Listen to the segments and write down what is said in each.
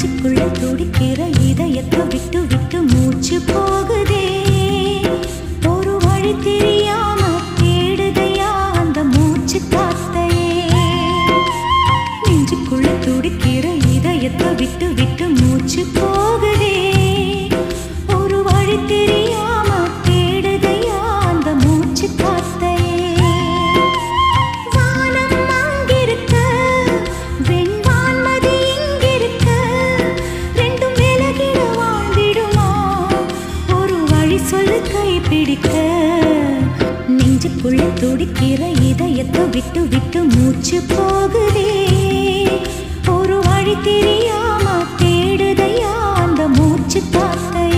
நெஞ்சுக்குள்ள துடிக்கிற இதயத்தை விட்டு விட்டு மூச்சு போகுதே ஒரு வழி தெரியாம தேடுதையா அந்த மூச்சு காத்தையே நெஞ்சுக்குள்ள துடிக்கிற இதயத்தை விட்டு விட்டு மூச்சு போகுதே ஒரு வழி தெரியாம தேடுதையா அந்த மூச்சு காத்தையே வானம் அங்கிருக்க வெண்வான்மதி இங்கிருக்க ரெண்டும் விலகிட வாழ்ந்திடுமா ஒரு வழி சொல்லு கை பிடிக்க நெஞ்சுக்குள்ள துடிக்கிற இதயத்தை விட்டு விட்டு மூச்சு போகுதே ஒரு வழி தெரியாம தேடுதையா அந்த மூச்சு காத்தையே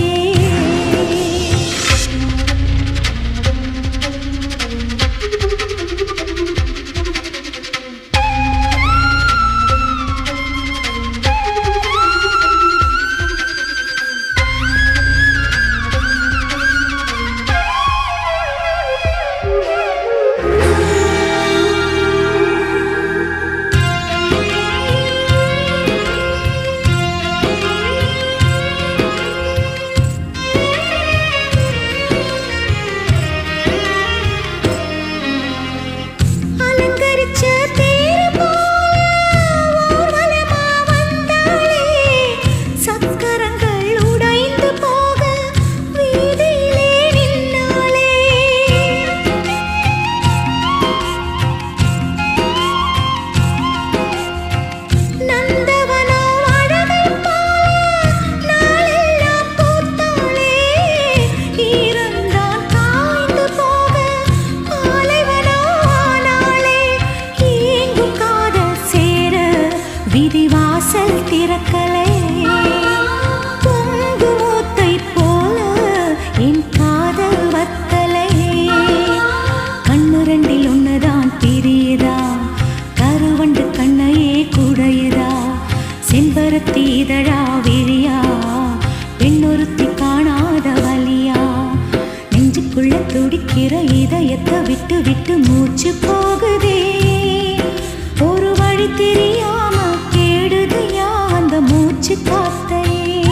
அலங்கரிச்ச தேரு போல ஊர்வலமா வந்தாளே சக்கரங்கள் உடைந்து போக வீதியிலே நின்னாளே நந்தவனோ அழகை போல நாளெல்லாம் பூத்தாளே ஈரந்தான் காய்ந்து போக பாலைவனோ ஆனாளே ஏங்கும் காதல் சேர விதிவாசல் திறக்கலே பொங்கு மூத்தை போல என் காதல் வத்தலே கண்ணு ரெண்டில் ஒண்ணுதான் பிரியுதா கருவண்டு கண்ணையே குடையுதா செம்பருத்தி இதழா விழியா பெண்ணொருத்தி காணாத வலியா நெஞ்சுக்குள்ள துடிக்கிற இதயத்தை விட்டு விட்டு மூச்சு போகுதே ஒரு வழி தெரியாம தேடுதையா அந்த மூச்சு காத்தையே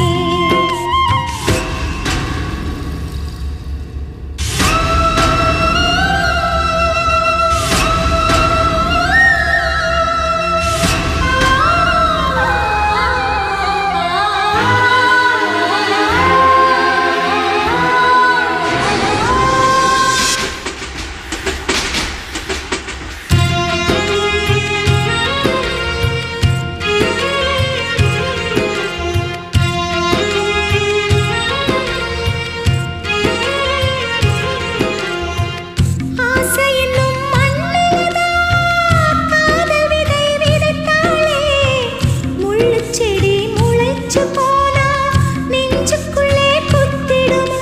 ஆசை என்னும் மண்ணில்தான் காதல் விதை விதைத்தாளே. முள்ளுச் செடி முளைச்சு போனா நெஞ்சுக்குள்ளே குத்திடுமோ?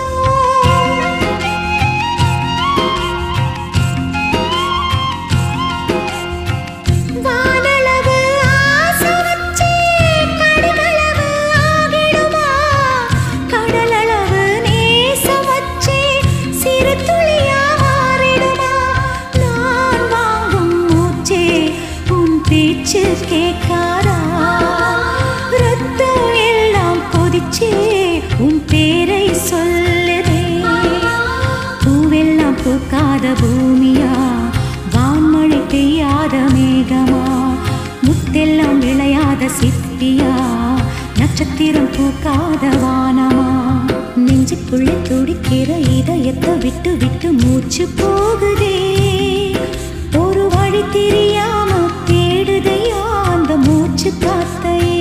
வானளவு ஆசை வச்சு கடுகளவு ஆகிடுமா? கடலளவு நேசம் வச்சு சிறு துளியா மாறிடுமா? நான் வாங்கும் மூச்சே உன் பேச்சு கேட்காதா? ரத்தம் எல்லாம் கொதிச்சே உன் பேரை சொல்லுதே பூவெல்லாம் பூக்காத பூமியா வான்மழை பெய்யாத மேகமா முத்தெல்லாம் விளையாத சிப்பியா நட்சத்திரம் பூக்காத வானமா நெஞ்சுக்குள்ள துடிக்கிற இதயத்தை விட்டு விட்டு மூச்சு போகுதே ஒரு வழி தெரியாம தேடுதையா அந்த மூச்சு காத்தையே